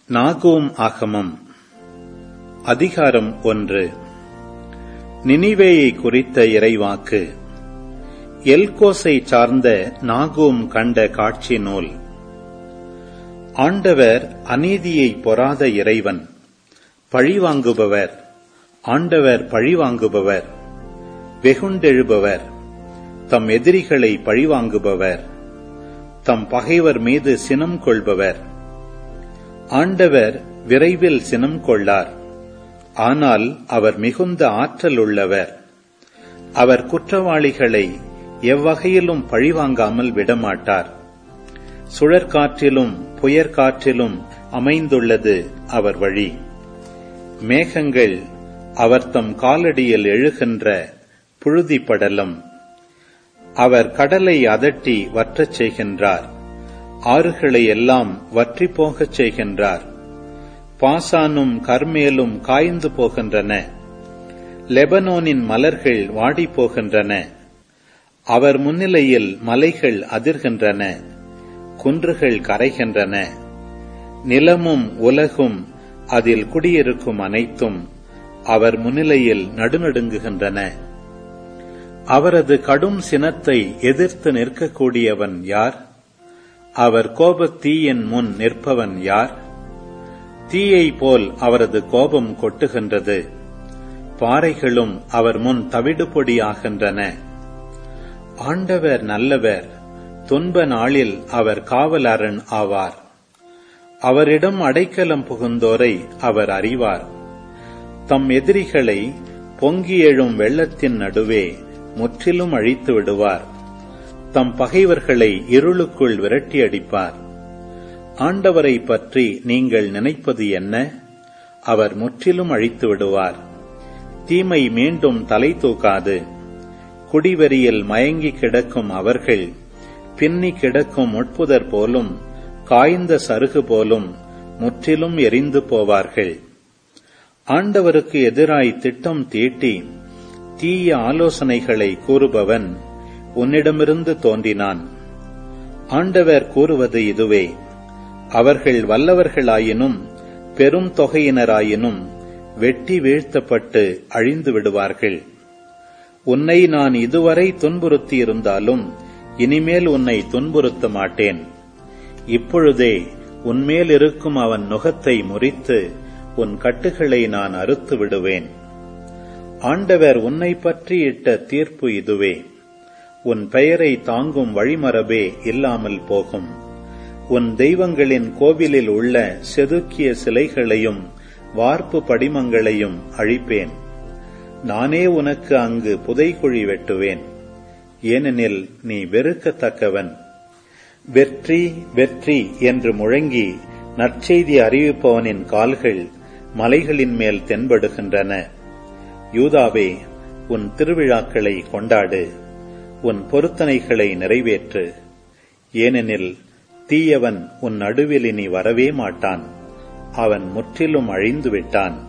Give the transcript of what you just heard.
நாகூம் ஆகமம் அதிகாரம் ஒன்று நினிவேயை குறித்த இறைவாக்கு எல்கோஸை சார்ந்த நாகூம் கண்ட காட்சி நூல் ஆண்டவர் அநீதியை பொறாத இறைவன் பழிவாங்குபவர் ஆண்டவர் பழிவாங்குபவர் வெகுண்டெழுபவர் தம் எதிரிகளை பழிவாங்குபவர் தம் பகைவர் மீது சினம் கொள்பவர் ஆண்டவர் விரைவில் சினம் கொள்ளார் ஆனால் அவர் மிகுந்த ஆற்றல் உள்ளவர் அவர் குற்றவாளிகளை எவ்வகையிலும் பழிவாங்காமல் விடமாட்டார் சுழற்காற்றிலும் புயற்காற்றிலும் அமைந்துள்ளது அவர் வழி மேகங்கள் அவர் தம் காலடியில் எழுகின்ற புழுதி படலம் அவர் கடலை அதட்டி வற்றச் செய்கின்றார் ஆறுகளை எல்லாம் வற்றி போகச் செய்கின்றார் பாசானும் கர்மேலும் காய்ந்து போகின்றன லெபனோனின் மலர்கள் வாடி போகின்றன அவர் முன்னிலையில் மலைகள் அதிர்கின்றன குன்றுகள் கரைகின்றன நிலமும் உலகும் அதில் குடியிருக்கும் அனைத்தும் அவர் முன்னிலையில் நடுநடுங்குகின்றன அவரது கடும் சினத்தை எதிர்த்து நிற்கக்கூடியவன் யார் அவர் கோபத் தீயின் முன் நிற்பவன் யார் தீயை போல் அவரது கோபம் கொட்டுகின்றது பாறைகளும் அவர் முன் தவிடுபொடியாகின்றன ஆண்டவர் நல்லவர் துன்ப நாளில் அவர் காவலரன் ஆவார் அவரிடம் அடைக்கலம் புகுந்தோரை அவர் அறிவார் தம் எதிரிகளை பொங்கி எழும் வெள்ளத்தின் நடுவே முற்றிலும் அழித்து விடுவார் தம் பகைவர்களை இருளுக்குள் விரட்டி அடிப்பார் ஆண்டவரை பற்றி நீங்கள் நினைப்பது என்ன அவர் முற்றிலும் அழித்து விடுவார் தீமை மீண்டும் தலை தூக்காது குடிவெறியில் மயங்கி கிடக்கும் அவர்கள் பின்னி கிடக்கும் உட்புதர் போலும் காய்ந்த சருகு போலும் முற்றிலும் எரிந்து போவார்கள் ஆண்டவருக்கு எதிராய் திட்டம் தீட்டி தீய ஆலோசனைகளை கூறுபவன் உன்னிடமிருந்து தோன்றினான் ஆண்டவர் கூறுவது இதுவே அவர்கள் வல்லவர்களாயினும் பெரும் தொகையினராயினும் வெட்டி வீழ்த்தப்பட்டு அழிந்து விடுவார்கள் உன்னை நான் இதுவரை துன்புறுத்தியிருந்தாலும் இனிமேல் உன்னை துன்புறுத்த மாட்டேன் இப்பொழுதே உன்மேல் இருக்கும் அவன் நுகத்தை முறித்து உன் கட்டுகளை நான் அறுத்து விடுவேன் ஆண்டவர் உன்னை பற்றி இட்ட தீர்ப்பு இதுவே உன் பெயரை தாங்கும் வழிமரபே இல்லாமல் போகும் உன் தெய்வங்களின் கோவிலில் உள்ள செதுக்கிய சிலைகளையும் வார்ப்பு படிமங்களையும் அழிப்பேன் நானே உனக்கு அங்கு புதைக்குழி வெட்டுவேன் ஏனெனில் நீ வெறுக்கத்தக்கவன் வெற்றி வெற்றி என்று முழங்கி நற்செய்தி அறிவிப்பவனின் கால்கள் மலைகளின் மேல் தென்படுகின்றன யூதாவே உன் திருவிழாக்களை கொண்டாடு உன் பொருத்தனைகளை நிறைவேற்று ஏனெனில் தீயவன் உன் நடுவில் இனி வரவே மாட்டான் அவன் முற்றிலும் அழிந்து விட்டான்